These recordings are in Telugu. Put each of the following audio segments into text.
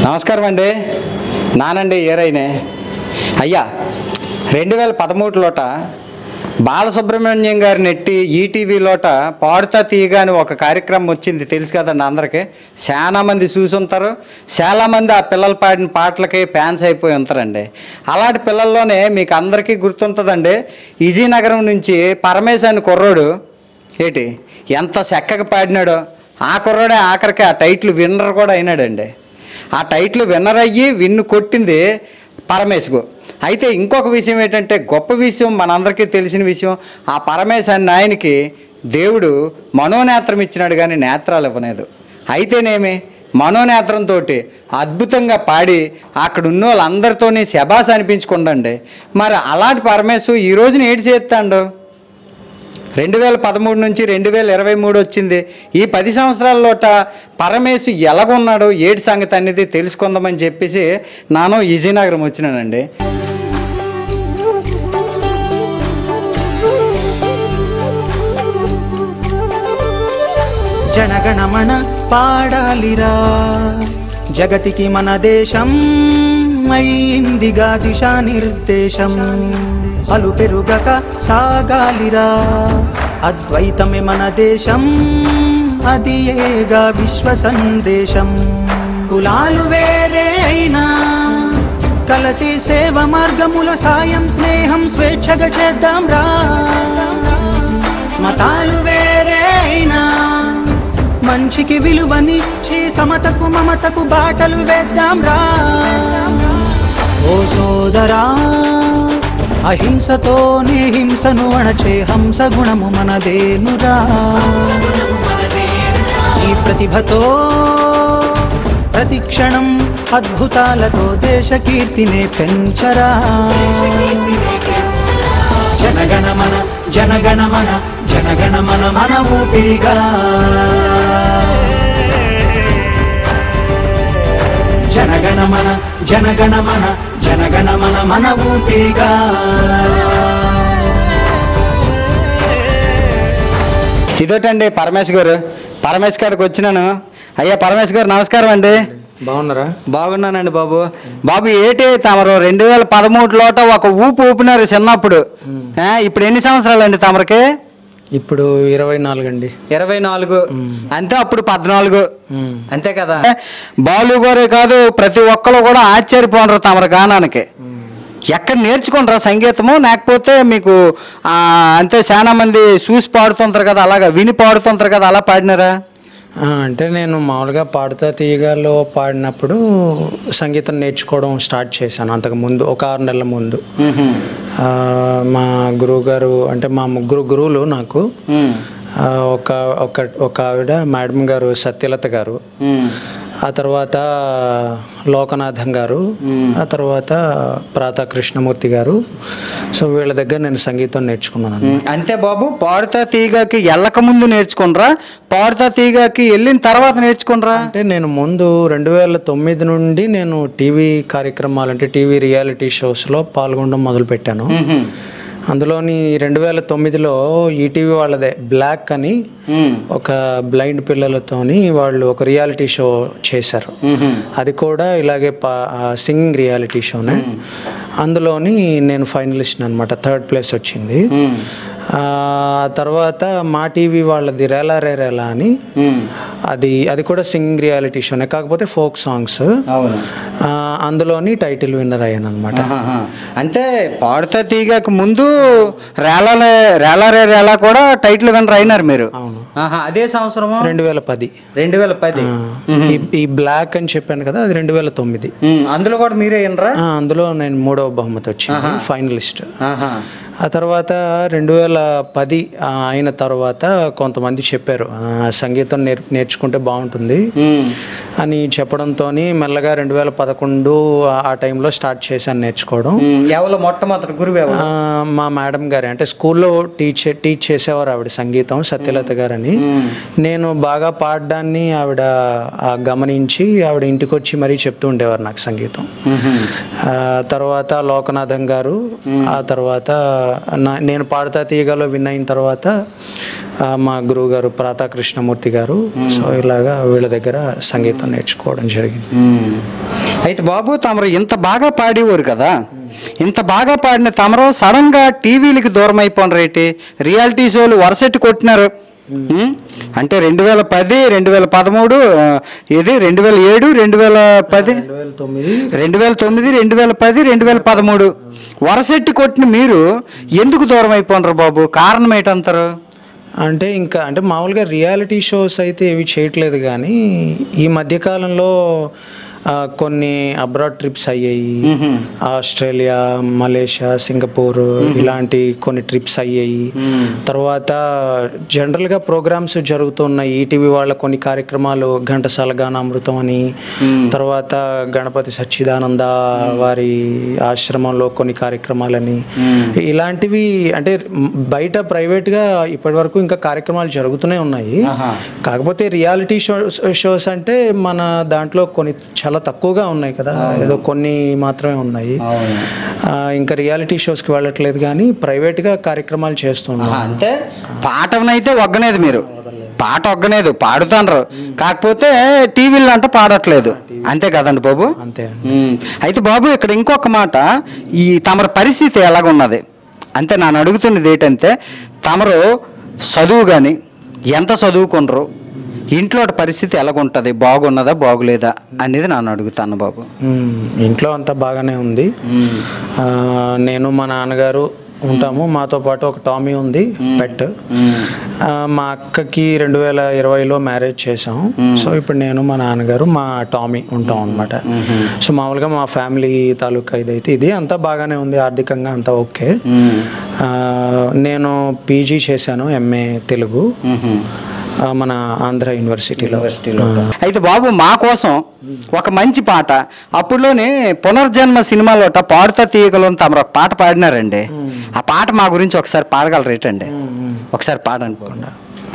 నమస్కారం అండి నానండి ఏరైనే అయ్యా రెండు వేల పదమూడులోట బాలసుబ్రహ్మణ్యం గారి నెట్టి ఈటీవీలోట పాడుతా తీయగా అని ఒక కార్యక్రమం వచ్చింది తెలుసు కదండి అందరికీ చాలా మంది చూసి ఉంటారు చాలా మంది ఆ పిల్లలు పాడిన పాటలకి ఫ్యాన్స్ అయిపోయి ఉంటారండి అలాంటి పిల్లల్లోనే మీకు అందరికీ గుర్తుంటుందండి విజయనగరం నుంచి పరమేశ్ అని కుర్రోడు ఏంటి ఎంత చక్కగా పాడినాడో ఆ కుర్రాడే ఆఖరికి ఆ టైటిల్ విన్నర్ కూడా అయినాడండి ఆ టైటిల్ విన్నర్ అయ్యి విన్ను కొట్టింది పరమేశ్కు అయితే ఇంకొక విషయం ఏంటంటే గొప్ప విషయం మనందరికీ తెలిసిన విషయం ఆ పరమేశ్ అన్న ఆయనకి దేవుడు మనోనేత్రం ఇచ్చినాడు కానీ నేత్రాలు ఇవ్వలేదు అయితేనేమి మనోనేత్రంతో అద్భుతంగా పాడి అక్కడ ఉన్న వాళ్ళందరితోని శబాస్ అనిపించుకుండండి మరి అలాంటి పరమేశ్ ఈ రోజున ఏడు చేస్తాడు రెండు వేల పదమూడు నుంచి రెండు వేల ఇరవై మూడు వచ్చింది ఈ పది సంవత్సరాల్లోట పరమేశు ఎలాగున్నాడో ఏడు సంగతి అనేది తెలుసుకుందామని చెప్పేసి నాను విజయనగరం వచ్చినానండి జనగణమన పాడాలిరా జగతికి మన దేశం అయిందిగా దిశానిర్దేశం పలు పెరుగక సాగాలిరా అద్వైతమే మన దేశం అది ఏగా విశ్వ సందేశం కులాలు వేరే అయినా కలసి సేవ మార్గముల సాయం స్నేహం స్వేచ్ఛగా చేద్దాం రా మతాలు వేరే అయినా మంచికి విలువనిచ్చి సమతకు మమతకు బాటలు వేద్దాం రా ఓ సోదరా అహింసతోనే హింసను అణచే హంస గుణము మనదేనురా ఈ ప్రతిభతో ప్రతి క్షణం అద్భుతాలతో దేశ కీర్తినే పెంచరా జనగణమన జనగణమన జనగణమన మన ఊపిరిగా జనగణమన జనగణమన జనగణమన మన ఊపిరిగా ఇదోటండి పరమేశ్ గారు పరమేశ్ గారికి వచ్చినాను అయ్యా పరమేశ్ గారు నమస్కారం అండి బాగున్నారా బాగున్నానండి బాబు బాబు ఏటి తమరు రెండు వేల పదమూడులోట ఒక ఊపు ఊపినారు చిన్నప్పుడు ఆ, ఇప్పుడు ఎన్ని సంవత్సరాలు అండి తమరికి ఇప్పుడు ఇరవై నాలుగు అండి ఇరవై నాలుగు అంతే అప్పుడు పద్నాలుగు మ్మ్. అంతే కదా బాలు గారే కాదు ప్రతి ఒక్కరు కూడా ఆశ్చర్యపోనరు తమరు గానానికి ఎక్కడ నేర్చుకుంటారా సంగీతము లేకపోతే మీకు ఆ, అంతే చాలా మంది చూసి పాడుతుంటారు కదా అలాగా విని పాడుతుంటారు కదా అలా పాడినారా ఆ, అంటే నేను మామూలుగా పాడుతా తీయగాలో పాడినప్పుడు సంగీతం నేర్చుకోవడం స్టార్ట్ చేశాను అంతకు ముందు ఒక ఆరు నెలల ముందు ఆ, మా గురువు గారు అంటే మా ముగ్గురు గురువులు నాకు ఆ, ఒక ఒక ఒక ఆవిడ మేడం గారు సత్యలత గారు ఆ తర్వాత లోకనాథం గారు ఆ తర్వాత ప్రాత కృష్ణమూర్తి గారు సో వీళ్ళ దగ్గర నేను సంగీతం నేర్చుకున్నాను ఉమ్, అంతే బాబు పాడుతా తీగకి వెళ్ళక ముందు నేర్చుకుండ్రా పాడుతా తీగకి వెళ్ళిన తర్వాత నేర్చుకుండ్రా అంటే నేను ముందు రెండు వేల తొమ్మిది నుండి నేను టీవీ కార్యక్రమాలు అంటే టీవీ రియాలిటీ షోస్లో పాల్గొనడం మొదలుపెట్టాను అందులోని రెండు వేల తొమ్మిదిలో ఈటీవీ వాళ్ళదే బ్లాక్ అని ఒక బ్లైండ్ పిల్లలతోని వాళ్ళు ఒక రియాలిటీ షో చేశారు అది కూడా ఇలాగే పా సింగింగ్ రియాలిటీ షోనే అందులోని నేను ఫైనలిస్ట్ అనమాట థర్డ్ ప్లేస్ వచ్చింది ఆ తర్వాత మా టీవీ వాళ్ళది రేలా రే రేలా అని అది అది కూడా సింగింగ్ రియాలిటీ షోనే కాకపోతే ఫోక్ సాంగ్స్ అవును ఆ, అందులోని టైటిల్ విన్నర్ అయ్యాను అనమాట ఆహా. అంటే పాడుతా తీగకు ముందు రేలాలే రేలారే రేలా కూడా టైటిల్ విన్నర్ అయినారు మీరు అవును ఆహా, అదే సంవత్సరము రెండు వేల పది రెండు వేల పది ఈ ఈ బ్లాక్ అని చెప్పాను కదా అది రెండు వేల తొమ్మిది ఉమ్, అందులో కూడా మీరే వినరా ఆ, అందులో నేను మూడవ బహుమతి వచ్చింది ఫైనలిస్ట్ ఆహా. ఆ తర్వాత రెండు వేల పది ఆ, అయిన తర్వాత కొంతమంది చెప్పారు ఆ, సంగీతం నేర్ నేర్చుకుంటే బాగుంటుంది ఉమ్, అని చెప్పడంతో మెల్లగా రెండు వేల పదకొండు ఆ- ఆ టైంలో స్టార్ట్ చేశాను నేర్చుకోవడం ఉమ్, ఎవరు మొట్టమొదటి గురువు ఎవరు ఆ, మా మేడం గారి అంటే స్కూల్లో టీచ్ టీచ్ చేసేవారు ఆవిడ సంగీతం సత్యలత గారని నేను బాగా పాడడాన్ని ఆవిడ ఆ, గమనించి ఆవిడ ఇంటికి వచ్చి మరీ చెప్తూ ఉండేవారు నాకు సంగీతం ఉహుం. ఆ, తర్వాత లోకనాథం గారు ఆ తర్వాత నా నేను పాడతా తీయగలో విన్ అయిన తర్వాత ఆ, మా గురువు గారు ప్రాతా కృష్ణమూర్తి గారు సో ఇలాగా వీళ్ళ దగ్గర సంగీతం నేర్చుకోవడం జరిగింది మ్మ్. అయితే బాబు తమరు ఇంత బాగా పాడేవారు కదా ఇంత బాగా పాడిన తమరు సడన్ గా టీవీలకి దూరం అయిపోయిన రేటి రియాలిటీ షోలు వరసెట్టి కొట్టినారు మ్మ్. అంటే రెండు వేల పది రెండు వేల పదమూడు ఆ, ఇది రెండు వేల ఏడు రెండు వేల పది రెండు వేల తొమ్మిది రెండు వేల తొమ్మిది రెండు వేల పది రెండు వేల పదమూడు వరసెట్టి కొట్టిన మీరు ఎందుకు దూరం అయిపోయినారు బాబు కారణం ఏంటంటారు అంటే ఇంకా అంటే మామూలుగా రియాలిటీ షోస్ అయితే ఏవి చేయట్లేదు కానీ ఈ మధ్యకాలంలో ఆ, కొన్ని అబ్రాడ్ ట్రిప్స్ అయ్యాయి ఆస్ట్రేలియా మలేషియా సింగపూర్ ఇలాంటి కొన్ని ట్రిప్స్ అయ్యాయి తర్వాత జనరల్గా ప్రోగ్రామ్స్ జరుగుతున్నాయి ఈటీవీ వాళ్ళ కొన్ని కార్యక్రమాలు ఘంటసాల గానామృతం అని తర్వాత గణపతి సచ్చిదానంద వారి ఆశ్రమంలో కొన్ని కార్యక్రమాలని ఇలాంటివి అంటే మ్, బయట ప్రైవేట్గా ఇప్పటి వరకు ఇంకా కార్యక్రమాలు జరుగుతూనే ఉన్నాయి కాకపోతే రియాలిటీ షో షోస్ అంటే మన దాంట్లో కొన్ని చాలా తక్కువగా ఉన్నాయి కదా ఏదో కొన్ని మాత్రమే ఉన్నాయి ఆ, ఇంకా రియాలిటీ షోస్కి వెళ్ళట్లేదు కానీ ప్రైవేట్గా కార్యక్రమాలు చేస్తున్నాం అంటే పాటనైతే ఒగ్గనేది మీరు పాట ఒగ్గనేది పాడుతాండ్రు కాకపోతే టీవీలో అంటే పాడట్లేదు అంతే కదండి బాబు అంతే ఉమ్. అయితే బాబు ఇక్కడ ఇంకొక మాట ఈ తమరి పరిస్థితి ఎలాగున్నది అంతే నన్ను అడుగుతున్నది ఏంటంటే తమరు చదువు కానీ ఎంత చదువుకునరు ఇంట్లో పరిస్థితి ఎలాగుంటుంది బాగున్నదా బాగులేదా అనేది నన్ను అడుగుతాను బాబు మ్మ్. ఇంట్లో అంతా బాగానే ఉంది ఆ, నేను మా నాన్నగారు ఉంటాము మాతో పాటు ఒక టామీ ఉంది పెట్ ఆ, మా అక్కకి రెండు వేల ఇరవైలో మ్యారేజ్ చేసాం సో ఇప్పుడు నేను మా నాన్నగారు మా టామీ ఉంటాం అనమాట సో మామూలుగా మా ఫ్యామిలీ తాలూకా ఇదైతే ఇది అంతా బాగానే ఉంది ఆర్థికంగా అంతా ఓకే ఆ, నేను పీజీ చేశాను ఎంఏ తెలుగు ఆ, మన ఆంధ్ర యూనివర్సిటీలో అయితే బాబు మా కోసం ఒక మంచి పాట అప్పుడులోనే పునర్జన్మ సినిమాలోట పాడుతా తీయగలను తమరు ఒక పాట పాడినారండి ఆ పాట మా గురించి ఒకసారి పాడగలరు ఏంటండి ఒకసారి పాడనుకోండి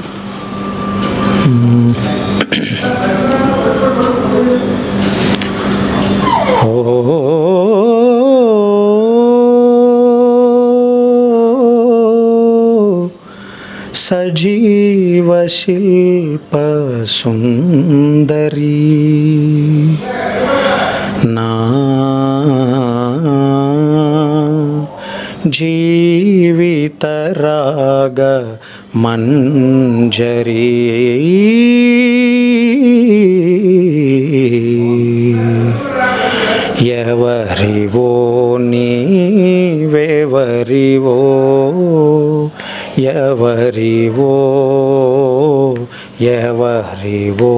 సజీవ శిల్ప సుందరి నా జీవిత రాగ మంజరీ ఎవరివో నీవెవరివో ఎవరివో ఎవరివో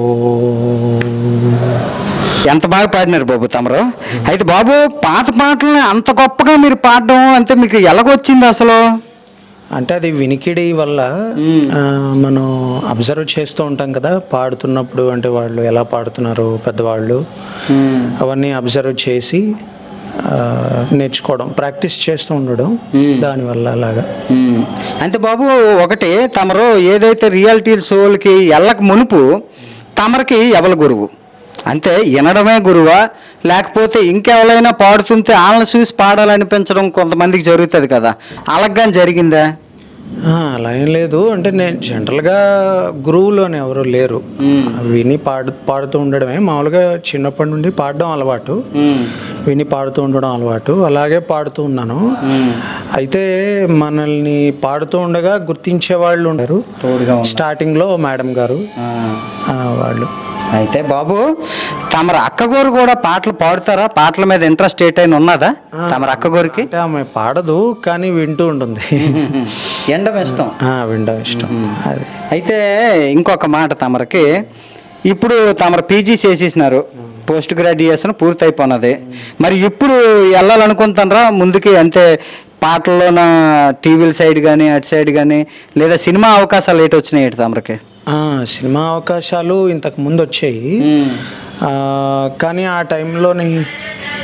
ఎంత బాగా పాడినారు బాబు తమరు అయితే బాబు పాత పాటలని అంత గొప్పగా మీరు పాడడం అంటే మీకు ఎలాగొచ్చింది అసలు అంటే అది వినికిడి వల్ల ఆ, మనం అబ్జర్వ్ చేస్తూ ఉంటాం కదా పాడుతున్నప్పుడు అంటే వాళ్ళు ఎలా పాడుతున్నారు పెద్దవాళ్ళు అవన్నీ అబ్జర్వ్ చేసి ఆ, నేర్చుకోవడం ప్రాక్టీస్ చేస్తూ ఉండడం దానివల్ల అలాగా మ్మ్. అంటే బాబు ఒకటి తమరు ఏదైతే రియాలిటీ షోలకి వెళ్ళక మునుపు తమరికి ఎవరి గురువు అంతే వినడమే గురువా లేకపోతే ఇంకెవరైనా పాడుతుంటే వాళ్ళని చూసి పాడాలనిపించడం కొంతమందికి జరుగుతుంది కదా అలాగని జరిగిందా ఆ, అలా ఏం లేదు అంటే నేను జనరల్గా గురువులోనే ఎవరు లేరు విని పాడు పాడుతూ ఉండడమే మామూలుగా చిన్నప్పటి నుండి పాడడం అలవాటు విని పాడుతూ ఉండడం అలవాటు అలాగే పాడుతూ ఉన్నాను అయితే మనల్ని పాడుతూ ఉండగా గుర్తించే వాళ్ళు ఉండరు తోడుగా స్టార్టింగ్లో మేడం గారు ఆ, వాళ్ళు అయితే బాబు తమరు అక్కగోరు కూడా పాటలు పాడుతారా పాటల మీద ఇంట్రెస్ట్ ఏటైనా ఉన్నదా తమరు అక్కగోరికి అంటే ఆమె పాడదు కానీ వింటూ ఉంటుంది ఎండం ఇష్టం ఆ, వినడం ఇష్టం అది అయితే ఇంకొక మాట తమరికి ఇప్పుడు తమరు పీజీ చేసేసినారు పోస్ట్ గ్రాడ్యుయేషన్ పూర్తయిపోయినది మరి ఇప్పుడు వెళ్ళాలనుకుంటారా ముందుకి అంతే పాటల్లోన టీవీల సైడ్ కానీ అటు సైడ్ కానీ లేదా సినిమా అవకాశాలు ఏటి వచ్చినాయి ఏటి తమరికి ఆ, సినిమా అవకాశాలు ఇంతకు ముందు వచ్చాయి ఆ, కానీ ఆ టైంలోని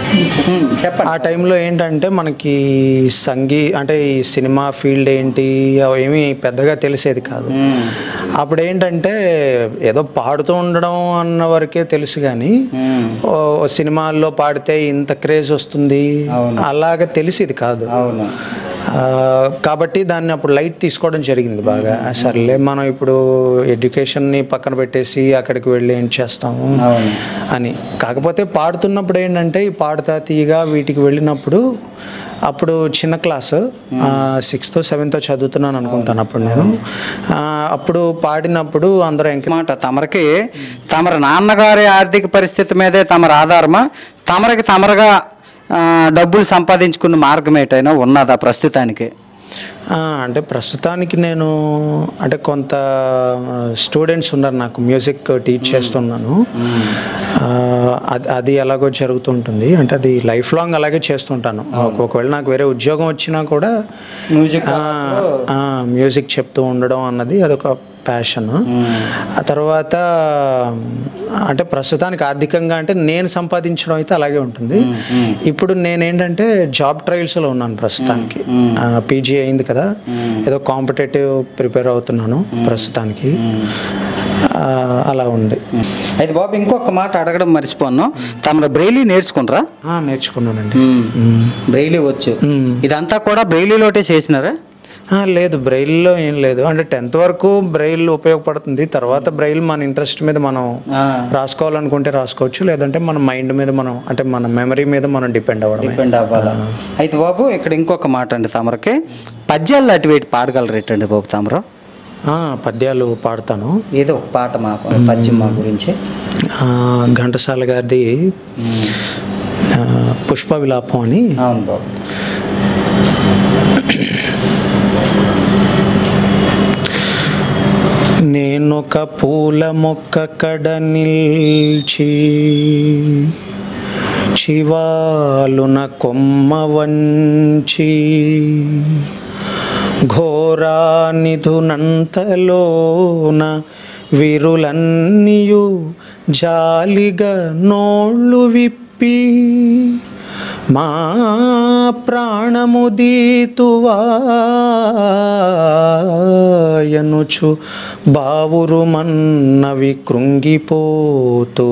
ఉమ్, చెప్పండి ఆ టైంలో ఏంటంటే మనకి సంగీ అంటే ఈ సినిమా ఫీల్డ్ ఏంటి అవేమీ పెద్దగా తెలిసేది కాదు ఉమ్, అప్పుడు ఏంటంటే ఏదో పాడుతూ ఉండడం అన్న వరకే తెలుసు కానీ ఉమ్, ఓ సినిమాల్లో పాడితే ఇంత క్రేజ్ వస్తుంది అవును. అలాగ తెలిసేది కాదు అవును ఆ, కాబట్టి దాన్ని అప్పుడు లైట్ తీసుకోవడం జరిగింది బాగా సర్లే మనం ఇప్పుడు ఎడ్యుకేషన్ని పక్కన పెట్టేసి అక్కడికి వెళ్ళి ఏం చేస్తాము అవును అని కాకపోతే పాడుతున్నప్పుడు ఏంటంటే ఈ పాడుతా తీయగా వీటికి వెళ్ళినప్పుడు అప్పుడు చిన్న క్లాస్ సిక్స్త్ సెవెంత్ చదువుతున్నాను అనుకుంటాను అప్పుడు నేను ఆ, అప్పుడు పాడినప్పుడు అందరూ ఎంక మాట తమరికి తమరి నాన్నగారి ఆర్థిక పరిస్థితి మీదే తమరు ఆధారమా తమరికి తమరుగా ఆ, డబ్బులు సంపాదించుకున్న మార్గం ఏటైనా ఉన్నదా ప్రస్తుతానికి ఆ, అంటే ప్రస్తుతానికి నేను అంటే కొంత స్టూడెంట్స్ ఉన్నారు నాకు మ్యూజిక్ టీచ్ చేస్తున్నాను ఆ, అది అది ఎలాగో జరుగుతుంటుంది అంటే అది లైఫ్ లాంగ్ అలాగే చేస్తుంటాను ఒక- ఒకవేళ నాకు వేరే ఉద్యోగం వచ్చినా కూడా మ్యూజిక్ ఆ, ఆ, మ్యూజిక్ చెప్తూ ఉండడం అన్నది అదొక ప్యాషన్ ఆ తర్వాత అంటే ప్రస్తుతానికి ఆర్థికంగా అంటే నేను సంపాదించడం అయితే అలాగే ఉంటుంది ఇప్పుడు నేనేంటంటే జాబ్ ట్రయల్స్లో ఉన్నాను ప్రస్తుతానికి పీజీ అయింది కదా ఏదో కాంపిటేటివ్ ప్రిపేర్ అవుతున్నాను ప్రస్తుతానికి ఆ, అలా ఉంది అయితే బాబు ఇంకొక మాట అడగడం మర్చిపోను తమరు బ్రెయిలీ నేర్చుకుంటారా ఆ, నేర్చుకున్నానండి బ్రెయిలీ వచ్చు మ్మ్. ఇదంతా కూడా బ్రెయిలీలోటే చేసినారా ఆ, లేదు బ్రెయిల్లో ఏం లేదు అంటే టెన్త్ వరకు బ్రెయిల్ ఉపయోగపడుతుంది తర్వాత బ్రెయిల్ మన ఇంట్రెస్ట్ మీద మనం ఆ, రాసుకోవాలనుకుంటే రాసుకోవచ్చు లేదంటే మన మైండ్ మీద మనం అంటే మన మెమరీ మీద మనం డిపెండ్ అవ్వడమే డిపెండ్ అవ్వాలా అయితే బాబు ఇక్కడ ఇంకొక మాట అండి తమరికి పద్యాలు అటు వేటి పాడగలరు ఏంటండి బాబు తమరు ఆ, పద్యాలు పాడతాను ఏదో ఒక పాట మా పద్యం మా గురించి ఆ, ఘంటసాల గారిది ఆ, పుష్ప విలాపం అని అవును బాబు నేనొక పూల మొక్క కడ నిల్చి చివాలున కొమ్మ వంచి ఘోరా నిధునంతలోన విరులన్నీయు జాలిగా నోళ్ళు విప్పి మా ప్రాణము దీతువాయనుచు బావురు మన్నవి కృంగిపోతూ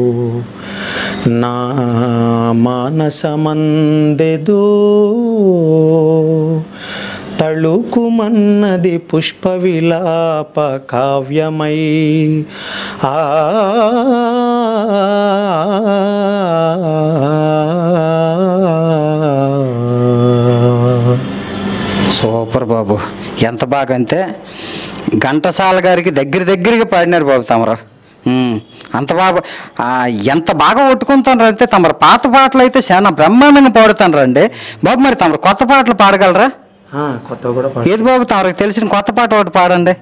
నా మానసమందెదో తళుకుమన్నది పుష్ప విలాప కావ్యమై ఆ సూపర్ బాబు ఎంత బాగా అంటే ఘంటసాల గారికి దగ్గర దగ్గరగా పాడినారు బాబు తమరు ఉమ్, అంత బాగా ఆ, ఎంత బాగా కొట్టుకుంటారు అంటే తమరు పాత పాటలు అయితే చాలా బ్రహ్మాండంగా పాడుతారు అండి బాబు మరి తమరు కొత్త పాటలు పాడగలరా ఆ, కొత్త కూడా పాడు. ఏది బాబు తమరికి తెలిసిన కొత్త పాట ఒకటి పాడండి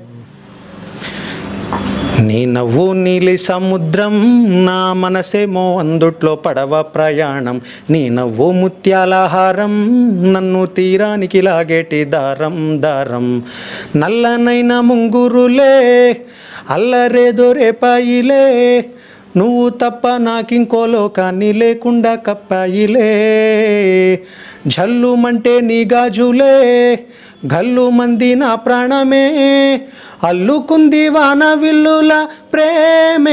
నీ నవ్వు నీలి సముద్రం నా మనసేమో అందుట్లో పడవ ప్రయాణం నీ నవ్వు ముత్యాలహారం నన్ను తీరానికి లాగేటి దారం దారం నల్లనైన ముంగురులే అల్లరేదో రేపాయిలే నువ్వు తప్ప నాకింకో లోకాన్ని లేకుండా కప్పాయిలే జల్లుమంటే నీ గాజులే గల్లు మంది నా ప్రాణమే అల్లుకుంది వాన విల్లుల ప్రేమే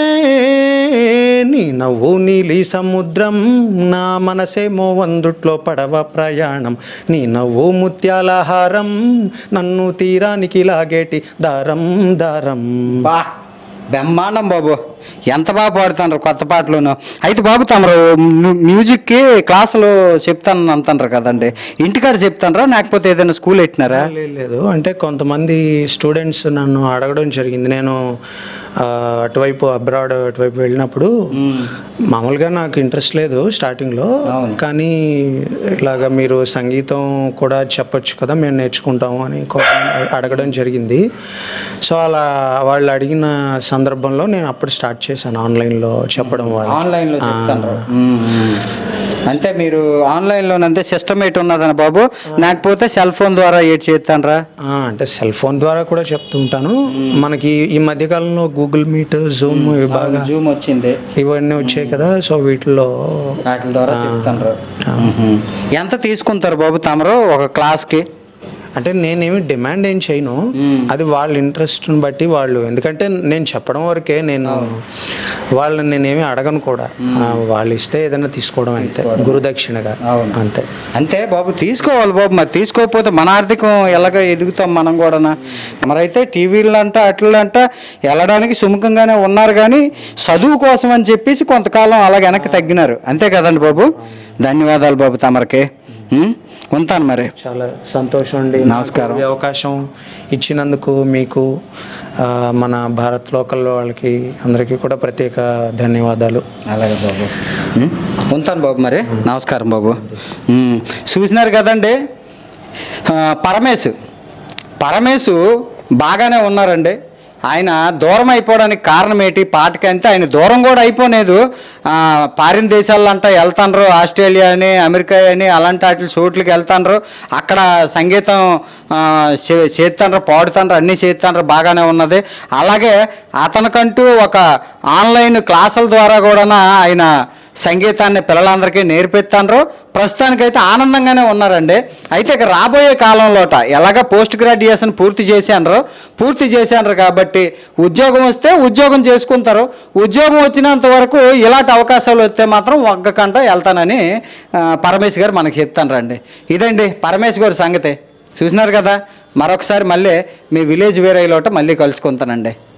నీ నవ్వు నీలి సముద్రం నా మనసేమో వందుట్లో పడవ ప్రయాణం నీ నవ్వు ముత్యాలహారం నన్ను తీరానికి లాగేటి దారం దారం బా బ్రహ్మాండం బాబు ఎంత బాగా పాడుతున్నారు కొత్త పాటలును అయితే బాబు తమరు మ్యూ- మ్యూజిక్కి క్లాసులు చెప్తాను అంటారు కదండి ఇంటికాడ చెప్తానరా లేకపోతే ఏదైనా స్కూల్ పెట్టినారా లేదు, లేదు అంటే కొంతమంది స్టూడెంట్స్ నన్ను అడగడం జరిగింది నేను ఆ, అటువైపు అబ్రాడ్ అటువైపు వెళ్ళినప్పుడు మామూలుగా నాకు ఇంట్రెస్ట్ లేదు స్టార్టింగ్లో అవును. కానీ ఇలాగ మీరు సంగీతం కూడా చెప్పొచ్చు కదా మేము నేర్చుకుంటాము అని కొంతమంది అడగడం జరిగింది సో అలా వాళ్ళు అడిగిన సందర్భంలో నేను అప్పుడు స్టార్ట్ చేశాను ఆన్లైన్లో చెప్పడం వాళ్ళు ఆన్లైన్లో చెప్తాను అంటే మీరు ఆన్లైన్లోనంతే సిస్టమ్ ఎటు ఉన్నదని బాబు లేకపోతే సెల్ ఫోన్ ద్వారా ఏటి చేస్తానరా ఆ, అంటే సెల్ ఫోన్ ద్వారా కూడా చెప్తుంటాను మనకి ఈ మధ్య కాలంలో గూగుల్ మీట్ జూమ్ ఇవి బాగా జూమ్ వచ్చింది ఇవన్నీ వచ్చాయి కదా సో వీటిలో వాటి ద్వారా చెప్తాను ఎంత తీసుకుంటారు బాబు తమరు ఒక క్లాస్కి అంటే నేనేమి డిమాండ్ ఏం చేయను అది వాళ్ళ ఇంట్రెస్ట్ని బట్టి వాళ్ళు ఎందుకంటే నేను చెప్పడం వరకే నేను వాళ్ళని నేనేమి అడగను కూడా ఆ, వాళ్ళు ఇస్తే ఏదైనా తీసుకోవడం అయితే గురుదక్షిణగా అవును. అంతే అంతే బాబు తీసుకోవాలి బాబు మరి తీసుకోకపోతే మన ఆర్థికం ఎలాగ ఎదుగుతాం మనం కూడా మరైతే టీవీలు అంట అట్లంట వెళ్ళడానికి సుముఖంగానే ఉన్నారు కానీ చదువు కోసం అని చెప్పేసి కొంతకాలం అలాగ వెనక్కి తగ్గినారు అంతే కదండి బాబు ధన్యవాదాలు బాబు తమరికి ఉం? ఉంటాను మరి చాలా సంతోషం అండి నమస్కారం. నాకు ఈ అవకాశం ఇచ్చినందుకు మీకు ఆ, మన భారత్ లోకల్ వాళ్ళకి అందరికీ కూడా ప్రత్యేక ధన్యవాదాలు అలాగే బాబు ఉం? ఉంటాను బాబు మరి నమస్కారం బాబు ఉం. చూసినారు కదండి ఆ, పరమేశ్ పరమేశ్ బాగానే ఉన్నారండి ఆయన దూరం అయిపోవడానికి కారణం ఏంటి పాటకంటే ఆయన దూరం కూడా అయిపోలేదు ఆ, పారిన దేశాలంట వెళ్తాండ్రు ఆస్ట్రేలియా అని అమెరికా అని అలాంటి వాటి చోట్లకి వెళ్తాండ్రు అక్కడ సంగీతం ఆ, చే- చేస్తాండ్రు పాడుతాండ్రు అన్నీ చేస్తాండ్రు బాగానే ఉన్నది అలాగే అతనికంటూ ఒక ఆన్లైన్ క్లాసుల ద్వారా కూడా ఆయన సంగీతాన్ని పిల్లలందరికీ నేర్పిస్తాండ్రు ప్రస్తుతానికైతే ఆనందంగానే ఉన్నారండి అయితే ఇక రాబోయే కాలంలోట ఎలాగ పోస్ట్ గ్రాడ్యుయేషన్ పూర్తి చేశాండ్రు పూర్తి చేశాండ్రు కాబట్టి ఉద్యోగం వస్తే ఉద్యోగం చేసుకుంటారు ఉద్యోగం వచ్చినంత వరకు ఇలాంటి అవకాశాలు వస్తే మాత్రం ఒగ్గకంట వెళ్తానని ఆ, పరమేశ్ గారు మనకి చెప్తాను ఇదండి పరమేశ్ గారి సంగతి చూసినారు కదా మరొకసారి మళ్ళీ మీ విలేజ్ వేరే లోట మళ్ళీ కలుసుకుంటానండి